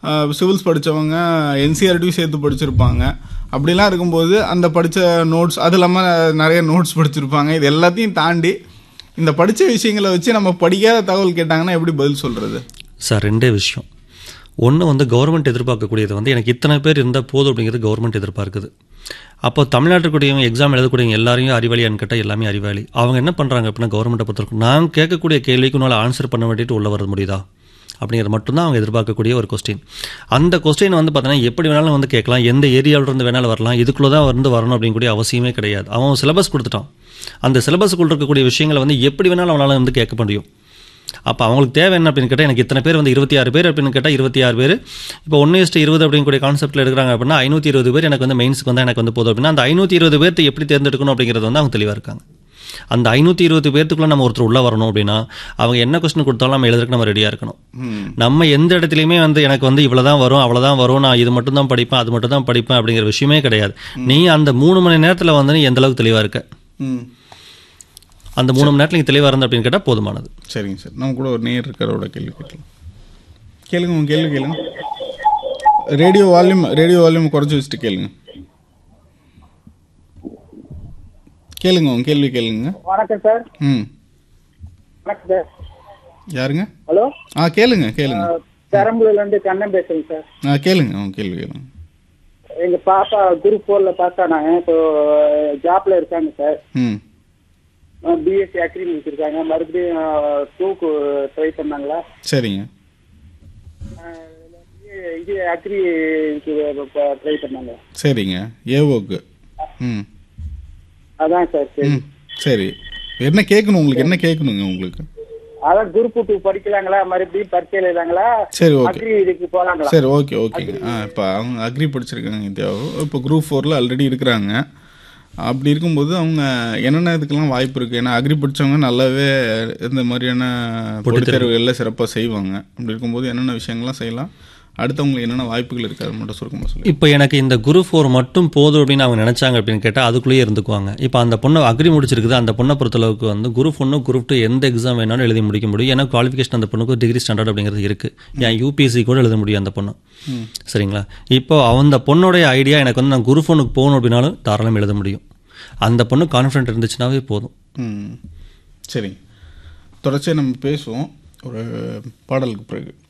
civils படித்தவங்க என்சிஆர்டியும் சேர்த்து படிச்சிருப்பாங்க அப்படிலாம் இருக்கும்போது அந்த படித்த நோட்ஸ் அது இல்லாமல் நிறைய நோட்ஸ் படிச்சிருப்பாங்க இது எல்லாத்தையும் தாண்டி இந்த படித்த விஷயங்களை வச்சு நம்ம படிக்காத தகவல் கேட்டாங்கன்னா எப்படி பதில் சொல்கிறது சார் ரெண்டே விஷயம் ஒன்று வந்து கவர்மெண்ட் எதிர்பார்க்கக்கூடியது வந்து எனக்கு இத்தனை பேர் இருந்தால் போதும் அப்படிங்கிறது கவர்மெண்ட் எதிர்பார்க்குது அப்போ தமிழ்நாட்டுக்குடியவங்க எக்ஸாம் எழுதக்கூடியவங்க எல்லாரையும் அறிவாளியான்னு கேட்டால் எல்லாமே அறிவாளி அவங்க என்ன பண்ணுறாங்க அப்படின்னா கவர்மெண்ட்டை பொறுத்தவரைக்கும் நான் கேட்கக்கூடிய கேள்விக்கு உன்னால் ஆன்சர் பண்ண வேண்டிட்டு உள்ள வர முடியுதா அப்படிங்கிறது மட்டும்தான் அவங்க எதிர்பார்க்கக்கூடிய ஒரு கொஸ்டின் அந்த கொஸ்டின் வந்து பார்த்தீங்கன்னா எப்படி வேணாலும் வந்து கேட்கலாம் எந்த ஏரியாவிலிருந்து வேணாலும் வரலாம் இதுக்குள்ளே தான் வந்து வரணும் அப்படிங்கக்கூடிய அவசியமே கிடையாது அவன் சிலபஸ் கொடுத்துட்டான் அந்த சிலபஸ்க்குள்ள இருக்கக்கூடிய விஷயங்களை வந்து எப்படி வேணாலும் அவனால் வந்து கேட்க முடியும் அப்போ அவங்களுக்கு தேவை என்ன அப்படின்னு கேட்டால் எனக்கு இத்தனை பேர் வந்து இருபத்தி ஆறு பேர் அப்படின்னு கேட்டால் இருபத்தி ஆறு பேர் இப்போ ஒன்று இஸ்ட்டு இருபது அப்படிங்கக்கூடிய கான்செப்ட்டில் எடுக்கிறாங்க அப்படின்னா ஐநூற்றி இருபது பேர் எனக்கு வந்து மெயின்ஸுக்கு வந்து எனக்கு வந்து போதும் அப்படின்னா அந்த ஐநூற்றி இருபது பேர்த்து எப்படி தேர்ந்தெடுக்கணும் அப்படிங்கிறது வந்து அவங்க தெளிவாக இருக்காங்க அந்த ஐநூற்றி இருபது பேர்த்துக்குள்ளே நம்ம ஒருத்தர் உள்ளே வரணும் அப்படின்னா அவங்க என்ன கொஸ்டின் கொடுத்தாலும் நம்ம எழுதுறதுக்கு நம்ம ரெடியாக இருக்கணும் நம்ம எந்த இடத்துலையுமே வந்து எனக்கு வந்து இவ்வளோ தான் வரும் அவ்வளோதான் வரும் நான் இது மட்டும் தான் படிப்பேன் அது மட்டும் தான் படிப்பேன் அப்படிங்கிற விஷயமே கிடையாது நீ அந்த மூணு மணி நேரத்தில் வந்து நீ எந்த அளவுக்கு தெளிவாக இருக்க ம் அந்த மூணு மணி நேரத்தில் நீ தெளிவாக இருந்த அப்படின்னு கேட்டால் போதுமானது சரிங்க சார் நம்ம கூட ஒரு நேர் இருக்கிறோட கேள்வி கேட்கலாம் கேளுங்க உங்க கேள்வி கேளுங்க ரேடியோ வால்யூம் ரேடியோ வால்யூம் குறைச்சி வச்சுட்டு கேளுங்க கேளுங்க உங்க கேள்வி கேளுங்க வணக்கம் சார் ம் வணக்கம் சார் யாருங்க ஹலோ ஆ கேளுங்க கேளுங்க பெரம்பலூர்ல இருந்து கண்ணன் பேசுறேங்க சார் ஆ கேளுங்க உங்க கேள்வி கேளுங்க எங்க பாப்பா குரூப் ஃபோர்ல பாஸ் ஆனாங்க இப்போ ஜாப்ல இருக்காங்க சார் ம் பிஎஸ்சி அக்ரி முடிச்சிருக்காங்க மறுபடியும் டூக்கு ட்ரை பண்ணாங்களா சரிங்க அஹ், இது அக்ரி ட்ரை பண்ணாங்க சரிங்க ஏவோக்கு ம் அதான் சார் சரி ம் சரி என்ன கேட்கணும் உங்களுக்கு என்ன கேட்கணுங்க உங்களுக்கு அதான் குரூப் டூ படிக்கலாங்களா மறுபடியும் பரீட்சை எழுதாங்களா சரி ஓகே அக்ரி இதுக்கு போலாங்களா சரி ஓகே ஓகேங்க ஆ இப்போ அவங்க அக்ரி படிச்சிருக்காங்க இந்தியாவோ இப்போ குரூப் ஃபோரில் ஆல்ரெடி இருக்கிறாங்க அப்படி இருக்கும்போது அவங்க என்னென்ன இதுக்கெல்லாம் வாய்ப்பு இருக்குது ஏன்னா அக்ரி படித்தவங்க நல்லாவே இந்த மாதிரியான போட்டித் தேர்வுகளில் சிறப்பாக செய்வாங்க அப்படி இருக்கும்போது என்னென்ன விஷயங்கள்லாம் செய்யலாம் அடுத்தவங்களுக்கு என்னென்ன வாய்ப்புகள் இருக்குது அது மட்டும் சுருக்கமாக சொல்லி இப்போ எனக்கு இந்த குரு ஃபோர் மட்டும் போதும் அப்படின்னு அவங்க நினைச்சாங்க அப்படின்னு கேட்டால் அதுக்குள்ளேயே இருந்துக்குவாங்க இப்போ அந்த பொண்ணை அக்ரி முடிச்சிருக்குது அந்த பொண்ணை பொறுத்தளவுக்கு வந்து குரூப் ஒன்று குரூப் டூ எந்த எக்ஸாம் வேணாலும் எழுதி முடிக்க முடியும் ஏன்னா குவாலிஃபிகேஷன் அந்த பொண்ணுக்கு டிகிரி ஸ்டாண்டர்ட் அப்படிங்கிறது இருக்குது ஏன் யூபிஎஸ்சி கூட எழுத முடியும் அந்த பொண்ணு சரிங்களா இப்போ அந்த பொண்ணுடைய ஐடியா எனக்கு வந்து நான் குரூப் ஒன்றுக்கு போகணும் அப்படின்னாலும் தாராளம் எழுத முடியும் அந்த பொண்ணு கான்ஃபிடென்ட் இருந்துச்சுனாவே போதும் ம் சரிங்க தொடர்ச்சியாக நம்ம பேசுவோம் ஒரு பாடலுக்கு பிறகு